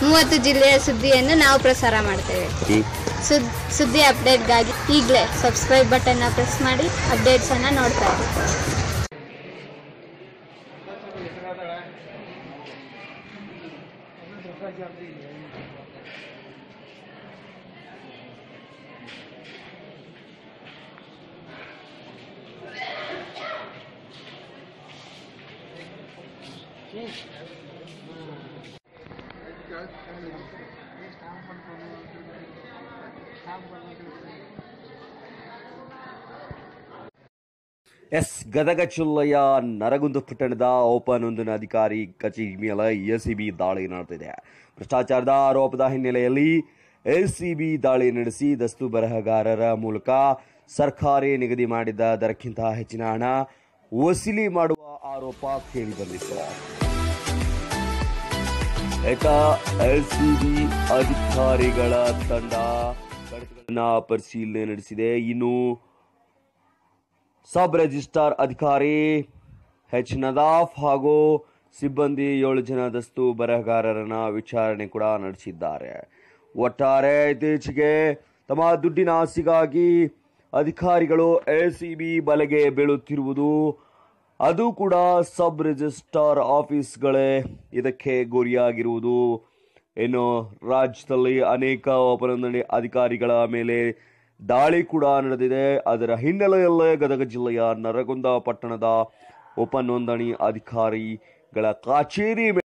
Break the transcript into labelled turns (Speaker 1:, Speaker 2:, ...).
Speaker 1: ಮೂವತ್ತು ಜಿಲ್ಲೆಯ ಸುದ್ದಿಯನ್ನು ನಾವು ಪ್ರಸಾರ ಮಾಡ್ತೇವೆ ಸುದ್ ಸುದ್ದಿ ಅಪ್ಡೇಟ್ಗಾಗಿ ಈಗಲೇ ಸಬ್ಸ್ಕ್ರೈಬ್ ಬಟನ್ನ ಪ್ರೆಸ್ ಮಾಡಿ ಅಪ್ಡೇಟ್ಸನ್ನು ನೋಡ್ತಾ ಇರಿ
Speaker 2: ಎಸ್ ಗದಗ ಜಿಲ್ಲೆಯ ನರಗುಂದ ಪಟ್ಟಣದ ಓಪನೊಂದಿನ ಅಧಿಕಾರಿ ಕಚೇರಿ ಮೇಲೆ ಎಸಿಬಿ ದಾಳಿ ನಡೆದಿದೆ ಭ್ರಷ್ಟಾಚಾರದ ಆರೋಪದ ಹಿನ್ನೆಲೆಯಲ್ಲಿ ಎಸಿಬಿ ದಾಳಿ ನಡೆಸಿ ದಸ್ತು ಬರಹಗಾರರ ಮೂಲಕ ಸರ್ಕಾರಿ ನಿಗದಿ ಮಾಡಿದ ದರಕ್ಕಿಂತ ಹೆಚ್ಚಿನ ಹಣ ವಸೂಲಿ ಮಾಡುವ ಆರೋಪ ಕೇಳಿಬಂದಿತ್ತು ಏಕ ಎಲ್ಸಿಬಿ ಅಧಿಕಾರಿಗಳ ತಂಡ ಕಡತಗಳನ್ನ ಪರಿಶೀಲನೆ ನಡೆಸಿದೆ ಇನ್ನು ಸಬ್ ರಿಜಿಸ್ಟ್ರಾರ್ ಅಧಿಕಾರಿ ಎಚ್ ನದಾಫ್ ಹಾಗೂ ಸಿಬ್ಬಂದಿ ಏಳು ಜನ ದಸ್ತು ಬರಹಗಾರರನ್ನ ವಿಚಾರಣೆ ಕೂಡ ನಡೆಸಿದ್ದಾರೆ ಒಟ್ಟಾರೆ ಇತ್ತೀಚೆಗೆ ತಮ್ಮ ದುಡ್ಡಿನ ಆಸೆಗಾಗಿ ಅಧಿಕಾರಿಗಳು ಎಸಿಬಿ ಬಲೆಗೆ ಬೀಳುತ್ತಿರುವುದು ಅದು ಕೂಡ ಸಬ್ ರಿಜಿಸ್ಟ್ರಾರ್ ಆಫೀಸ್ಗಳೇ ಇದಕ್ಕೆ ಗುರಿಯಾಗಿರುವುದು ಇನ್ನು ರಾಜ್ಯದಲ್ಲಿ ಅನೇಕ ಒಪನೋಂದಣಿ ಅಧಿಕಾರಿಗಳ ಮೇಲೆ ದಾಳಿ ಕೂಡ ನಡೆದಿದೆ ಅದರ ಹಿನ್ನೆಲೆಯಲ್ಲೇ ಗದಗ ಜಿಲ್ಲೆಯ ನರಗುಂದ ಪಟ್ಟಣದ ಉಪನೋಂದಣಿ ಅಧಿಕಾರಿಗಳ ಕಚೇರಿ